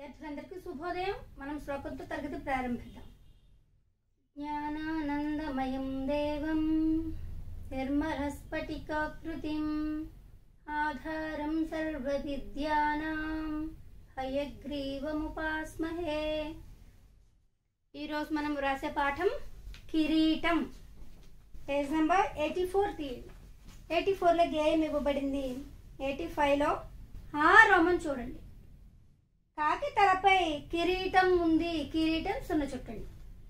విద్యార్థులందరికీ శుభోదయం మనం శ్లోకంతో తరగతి ప్రారంభిద్దాం జ్ఞానానందమయం దేవం నిర్మలస్ఫటికాకృతిం ఆధారం సర్వవిద్యానాం హయగ్రీవముపాస్మహే ఈరోజు మనం వ్రాసే పాఠం కిరీటం పేజ్ నెంబర్ ఎయిటీ ఫోర్ తీయండి ఎయిటీ ఫోర్లో గేయం ఇవ్వబడింది ఎయిటీ ఫైవ్లో ఆ రోమన్ చూడండి కాకి తలపై కిరీటం ఉంది కిరీటం సున్న చుట్టండి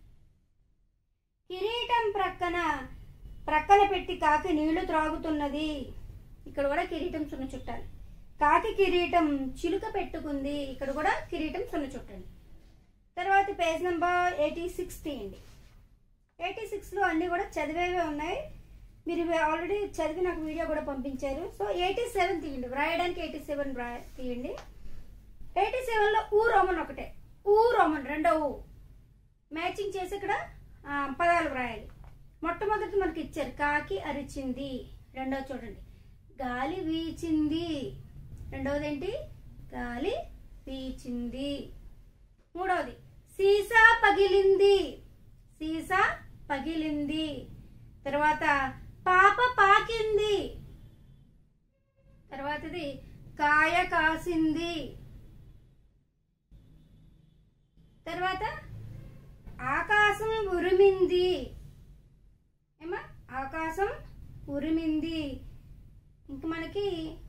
కిరీటం ప్రక్కన ప్రక్కన పెట్టి కాకి నీళ్లు త్రాగుతున్నది ఇక్కడ కూడా కిరీటం సున్న చుట్టాలి కాకి కిరీటం చిలుక పెట్టుకుంది ఇక్కడ కూడా కిరీటం సున్న చుట్టండి తర్వాత పేజ్ నెంబర్ ఎయిటీ సిక్స్ తీయండి ఎయిటీ సిక్స్లో అన్నీ కూడా చదివేవే ఉన్నాయి మీరు ఇవి ఆల్రెడీ చదివి నాకు వీడియో కూడా పంపించారు సో ఎయిటీ సెవెన్ తీయండి వ్రాయడానికి ఎయిటీ సెవెన్ వ్రాయ తీయండి ఎయిటీ సెవెన్లో ఊ రోమన్ ఒకటే ఊ రోమన్ రెండో ఊ మ్యాచింగ్ చేసి ఇక్కడ ఆ, పదాలు వ్రాయాలి మొట్టమొదటి మనకి ఇచ్చారు కాకి అరిచింది రెండోది చూడండి గాలి వీచింది రెండవది ఏంటి గాలి వీచింది మూడవది సీసా పగిలింది సీసా పగిలింది తర్వాత పాప పాకింది తర్వాతది కాయ కాసింది తర్వాత ఆకాశం ఉరిమింది ఏమా ఆకాశం ఉరిమింది ఇంక మనకి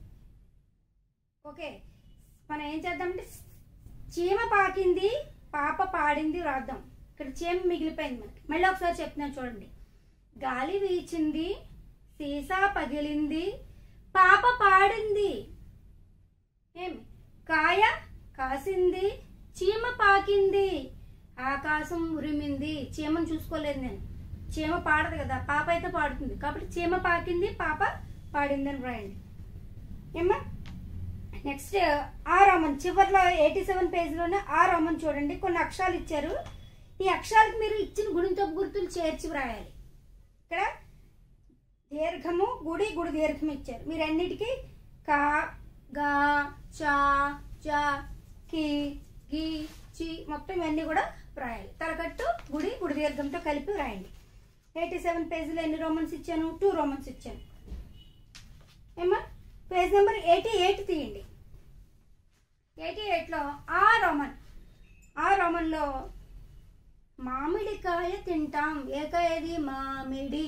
ఓకే మనం ఏం చేద్దామంటే చీమ పాకింది పాప పాడింది రాద్దాం ఇక్కడ చీమ మిగిలిపోయింది మనకి మళ్ళీ ఒకసారి చెప్తున్నాను చూడండి గాలి వీచింది సీసా పగిలింది పాప పాడింది ఏమి కాయ కాసింది చీమ పాకింది ఆకాశం ఉరిమింది చీమను చూసుకోలేదు నేను చీమ పాడదు కదా పాప అయితే పాడుతుంది కాబట్టి చీమ పాకింది పాప పాడింది అని రాయండి ఏమ్మా నెక్స్ట్ ఆ రోమన్ చివరిలో ఎయిటీ సెవెన్ పేజ్లోనే ఆ రోమన్ చూడండి కొన్ని అక్షరాలు ఇచ్చారు ఈ అక్షరాలకు మీరు ఇచ్చిన గుణింతపు గుర్తులు చేర్చి వ్రాయాలి ఇక్కడ దీర్ఘము గుడి గుడి దీర్ఘం ఇచ్చారు మీరు అన్నిటికీ కా గా చా చా కి గి చి మొత్తం ఇవన్నీ కూడా వ్రాయాలి తలకట్టు గుడి గుడి దీర్ఘంతో కలిపి వ్రాయండి ఎయిటీ సెవెన్ పేజీలో ఎన్ని రోమన్స్ ఇచ్చాను టూ రోమన్స్ ఇచ్చాను ఏమా పేజ్ నెంబర్ ఎయిటీ ఎయిట్ తీయండి ఎయిటీ ఎయిట్లో ఆ రోమన్ ఆ రోమన్లో మామిడికాయ తింటాం ఏకాయది మామిడి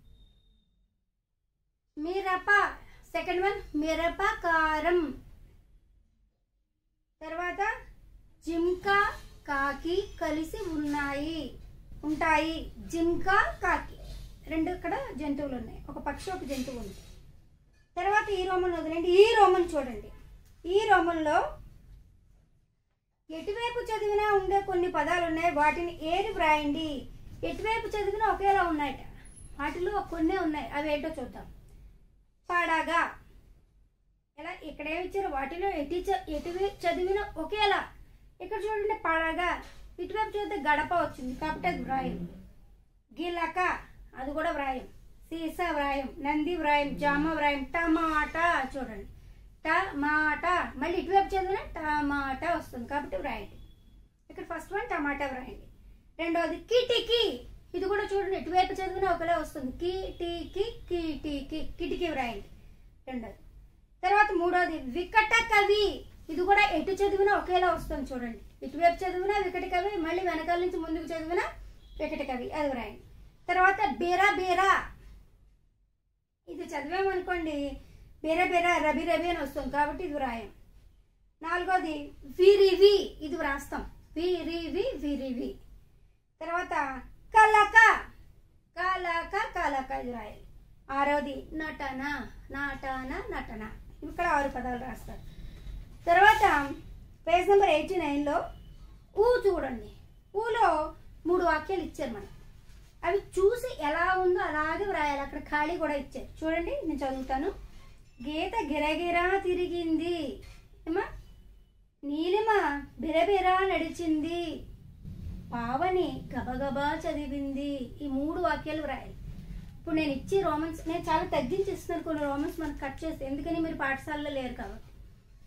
మిరప సెకండ్ వన్ మిరప కారం తర్వాత జింక కాకి కలిసి ఉన్నాయి ఉంటాయి జింక కాకి రెండు ఇక్కడ జంతువులు ఉన్నాయి ఒక పక్షి ఒక జంతువు ఉంది తర్వాత ఈ రోమన్ వదిలేండి ఈ రోమన్ చూడండి ఈ రోమన్లో ఎటువైపు చదివినా ఉండే కొన్ని పదాలు ఉన్నాయి వాటిని ఏరి వ్రాయండి ఎటువైపు చదివినా ఒకేలా ఉన్నాయట వాటిలో కొన్ని ఉన్నాయి అవి ఏంటో చూద్దాం పడగా ఎలా ఇక్కడ ఏమి ఇచ్చారు వాటిలో ఎటు చ- ఎటువైపు చదివినా ఒకేలా ఇక్కడ చూడండి పడగా ఇటువైపు చూస్తే గడప వచ్చింది కాబట్టి అది వ్రాయం గిలక అది కూడా వ్రాయం సీసా వ్రాయం నంది వ్రాయం జామ వ్రాయం టమాటా చూడండి టమాటా మళ్ళీ ఇటువైపు చదివిన టమాటా వస్తుంది కాబట్టి వ్రాయండి ఇక్కడ ఫస్ట్ వన్ టమాటా వ్రాయండి రెండవది కిటికీ ఇది కూడా చూడండి ఇటువైపు చదివిన ఒకలే వస్తుంది కిటికీ కిటికీ కిటికీ వ్రాయండి రెండోది తర్వాత మూడోది వికట కవి ఇది కూడా ఎటు చదివినా ఒకేలా వస్తుంది చూడండి ఇటువైపు చదివినా వికట కవి మళ్ళీ వెనకాల నుంచి ముందుకు చదివినా వికట కవి అది వ్రాయండి తర్వాత బీరా బీరా ఇది చదివామనుకోండి బీర బీర రబి రబి అని వస్తుంది కాబట్టి ఇది వ్రాయం నాలుగోది విరివి ఇది వ్రాస్తాం విరివి విరివి తర్వాత కలక కలక కలక ఇది రాయాలి ఆరోది నటన నాటన నటన ఇక్కడ ఆరు పదాలు రాస్తారు తర్వాత పేజ్ నెంబర్ ఎయిటీ నైన్లో ఊ చూడండి ఊలో మూడు వాక్యాలు ఇచ్చారు మనం అవి చూసి ఎలా ఉందో అలాగే వ్రాయాలి అక్కడ ఖాళీ కూడా ఇచ్చారు చూడండి నేను చదువుతాను గీత గిరగిరా తిరిగింది ఏమా నీలిమ బిరబిరా నడిచింది పావని గబగబా చదివింది ఈ మూడు వాక్యాలు వ్రాయాలి ఇప్పుడు నేను ఇచ్చే రోమన్స్ నేను చాలా తగ్గించి ఇస్తున్నాను కొన్ని రోమన్స్ మనకు కట్ చేస్తే ఎందుకని మీరు పాఠశాలలో లేరు కాబట్టి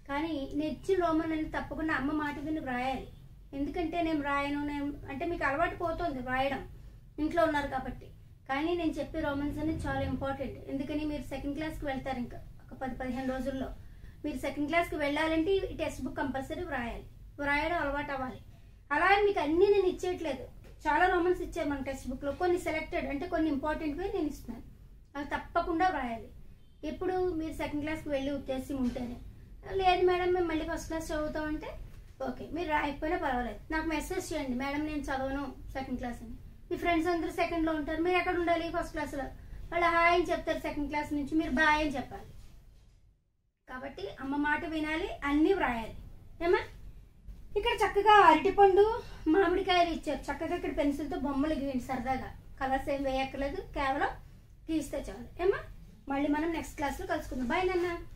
కానీ నేను ఇచ్చిన రోమన్ అనేది తప్పకుండా అమ్మ మాట విని వ్రాయాలి ఎందుకంటే నేను రాయను నేను అంటే మీకు అలవాటు పోతుంది రాయడం ఇంట్లో ఉన్నారు కాబట్టి కానీ నేను చెప్పే రోమన్స్ అనేది చాలా ఇంపార్టెంట్ ఎందుకని మీరు సెకండ్ క్లాస్కి వెళ్తారు ఇంకా ఒక పది పదిహేను రోజుల్లో మీరు సెకండ్ క్లాస్కి వెళ్ళాలంటే ఈ టెక్స్ట్ బుక్ కంపల్సరీ వ్రాయాలి వ్రాయడం అలవాటు అవ్వాలి అలా అని మీకు అన్నీ నేను ఇచ్చేయట్లేదు చాలా రోమన్స్ ఇచ్చారు మన టెక్స్ట్ బుక్లో కొన్ని సెలెక్టెడ్ అంటే కొన్ని ఇంపార్టెంట్గా నేను ఇస్తున్నాను అవి తప్పకుండా వ్రాయాలి ఎప్పుడు మీరు సెకండ్ క్లాస్కి వెళ్ళి ఉద్దేశం ఉంటేనే లేదు మేడం మేము మళ్ళీ ఫస్ట్ క్లాస్ చదువుతామంటే ఓకే మీరు రాయకపోయినా పర్వాలేదు నాకు మెసేజ్ చేయండి మేడం నేను చదవను సెకండ్ క్లాస్ అని మీ ఫ్రెండ్స్ అందరూ సెకండ్లో ఉంటారు మీరు ఎక్కడ ఉండాలి ఫస్ట్ క్లాస్లో వాళ్ళు హాయ్ అని చెప్తారు సెకండ్ క్లాస్ నుంచి మీరు బాయ్ అని చెప్పాలి కాబట్టి అమ్మ మాట వినాలి అన్నీ వ్రాయాలి ఏమా ఇక్కడ చక్కగా అరటిపండు మామిడికాయలు ఇచ్చారు చక్కగా ఇక్కడ పెన్సిల్తో బొమ్మలు గీయండి సరదాగా కలర్స్ ఏం వేయక్కర్లేదు కేవలం గీస్తే చాలు ఏమా మళ్ళీ మనం నెక్స్ట్ క్లాస్లో కలుసుకుందాం బాయ్ నాన్న